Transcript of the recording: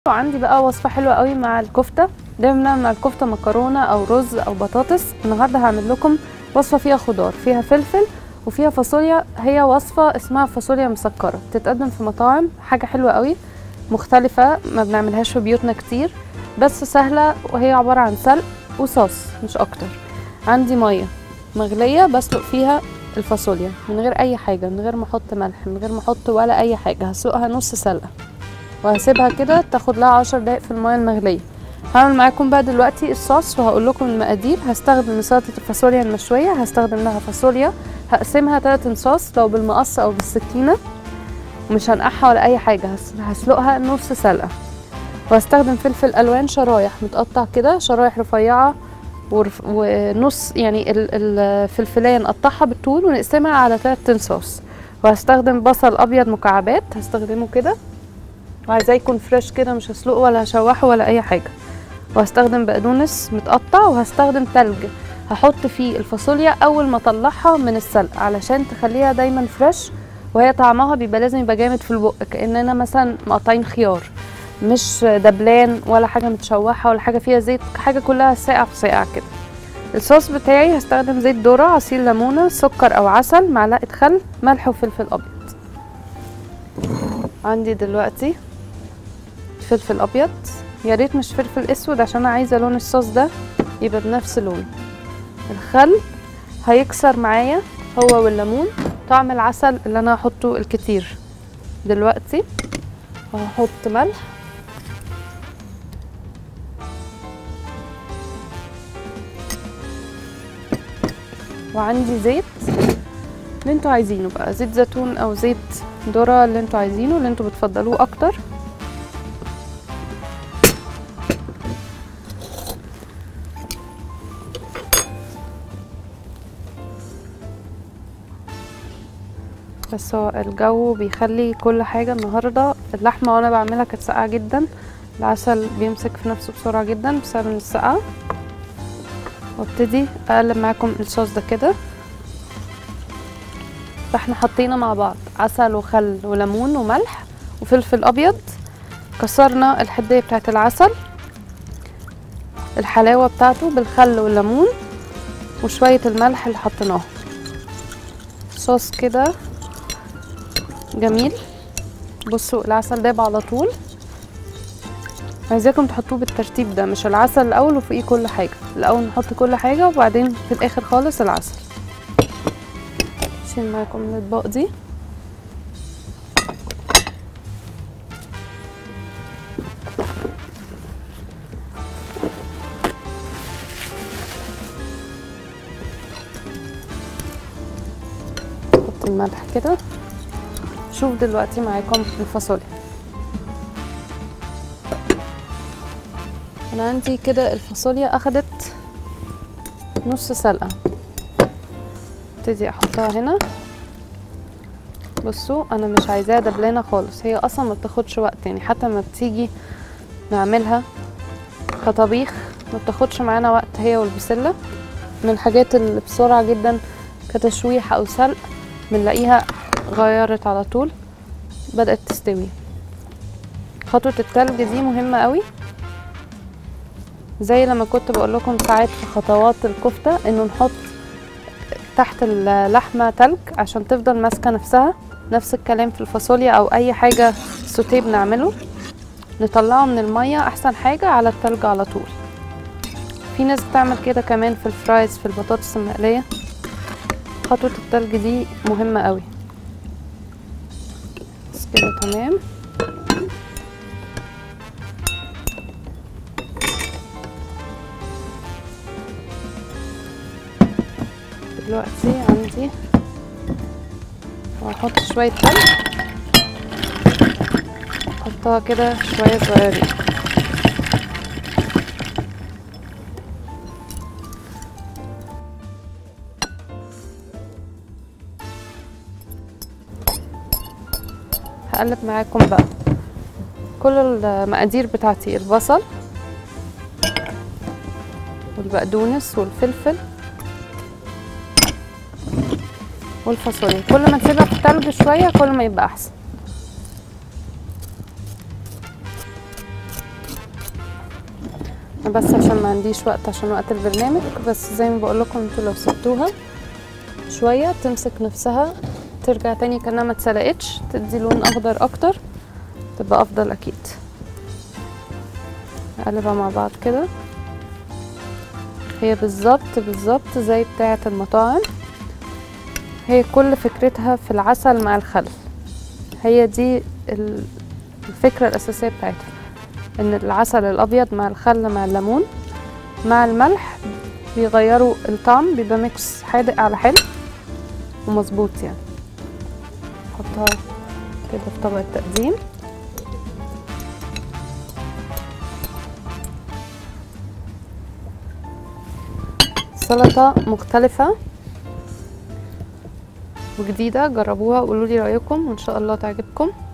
وعندي بقى وصفة حلوة قوي مع الكفتة دايما بنعمل مع الكفتة مكرونة أو رز أو بطاطس النهاردة هعمل لكم وصفة فيها خضار فيها فلفل وفيها فاصوليا هي وصفة اسمها فاصوليا مسكرة بتتقدم في مطاعم حاجة حلوة قوي مختلفة ما بنعملهاش في بيوتنا كتير بس سهلة وهي عبارة عن سلق وصوص مش أكتر عندي مية مغلية بسلق فيها الفاصوليا من غير أي حاجة من غير ما أحط ملح من غير ما أحط ولا أي حاجة هسلقها نص سلقة وهسيبها كده تاخد لها عشر دقايق في المية المغلية هعمل معاكم بقى دلوقتي الصوص وهقول لكم المقادير هستخدم لسلطة الفاصوليا المشوية هستخدم لها فاصوليا هقسمها تلات انصاص لو بالمقص او بالسكينة مش هنقعها ولا اي حاجة هس- هسلقها نص سلقة وهستخدم فلفل الوان شرايح متقطع كده شرايح رفيعة ورف- ونص يعني ال- الفلفلاية نقطعها بالطول ونقسمها على تلات انصاص وهستخدم بصل ابيض مكعبات هستخدمه كده وعايزاه يكون فريش كده مش هسلقه ولا هشوحه ولا اي حاجه وهستخدم بقدونس متقطع وهستخدم تلج هحط فيه الفاصوليا اول ما اطلعها من السلق علشان تخليها دايما فريش وهي طعمها بيبقى لازم يبقى جامد في البق كاننا مثلا مقطعين خيار مش دبلان ولا حاجه متشوحه ولا حاجه فيها زيت حاجه كلها ساقع في ساقع كده الصوص بتاعي هستخدم زيت ذره عصير ليمونه سكر او عسل معلقه خل ملح وفلفل ابيض عندي دلوقتي فلفل ابيض يا ريت مش فلفل اسود عشان انا عايزه لون الصوص ده يبقى بنفس لون الخل هيكسر معايا هو والليمون طعم العسل اللي انا هحطه الكتير دلوقتي وهحط ملح وعندي زيت اللي انتوا عايزينه بقى زيت زيتون او زيت ذرة اللي انتوا عايزينه اللي انتوا بتفضلوه اكتر بس هو الجو بيخلي كل حاجة النهاردة اللحمة وانا بعملها كانت ساقعة جدا العسل بيمسك في نفسه بسرعة جدا بسبب السقعة وابتدي اقلب معاكم الصوص ده كده فاحنا حطينا مع بعض عسل وخل وليمون وملح وفلفل ابيض كسرنا الحدية بتاعت العسل الحلاوة بتاعته بالخل والليمون وشوية الملح اللي حطيناه صوص كده جميل بصوا العسل داب على طول عايزاكم تحطوه بالترتيب ده مش العسل الاول وفوقيه كل حاجه الاول نحط كل حاجه وبعدين في الاخر خالص العسل شيل معاكم الاطباق دي نحط الملح كده شوف دلوقتي معاكم الفاصوليا انا عندي كده الفاصوليا اخدت نص سلقه ابتدي احطها هنا بصوا انا مش عايزاها دبلانه خالص هي اصلا ما بتاخدش وقت يعني حتى لما بتيجي نعملها كطبيخ ما بتاخدش معانا وقت هي والبسله من الحاجات اللي بسرعه جدا كتشويح او سلق بنلاقيها غيرت على طول بدأت تستوي خطوة التلج دي مهمة قوي زي لما كنت بقول لكم ساعات في خطوات الكفتة انه نحط تحت اللحمة تلج عشان تفضل ماسكة نفسها نفس الكلام في الفاصوليا او اي حاجة سوتيه بنعمله نطلعه من المية احسن حاجة على التلج على طول في ناس بتعمل كده كمان في الفرايز في البطاطس المقلية خطوة التلج دي مهمة قوي بس كده تمام دلوقتي عندي وهحط شوية تلج احطها كده شوية صغيرين هقلب معاكم بقى كل المقادير بتاعتي البصل والبقدونس والفلفل والفاصوليا كل ما نسيبها في التلج شويه كل ما يبقى احسن بس عشان ما عنديش وقت عشان وقت البرنامج بس زي ما بقول لكم انتوا لو سبتوها شويه تمسك نفسها ترجع تاني كانها ما اتسلقتش تدي لون اخضر اكتر تبقى افضل اكيد نقلبها مع بعض كده هي بالظبط بالظبط زي بتاعه المطاعم هي كل فكرتها في العسل مع الخل هي دي ال- الفكرة الأساسية بتاعتها إن العسل الأبيض مع الخل مع الليمون مع الملح بيغيروا الطعم بيبقى ميكس حادق على حلو ومظبوط يعني نحطها كده في طبق التقديم سلطة مختلفة وجديدة جربوها وقولوا لي رأيكم وإن شاء الله تعجبكم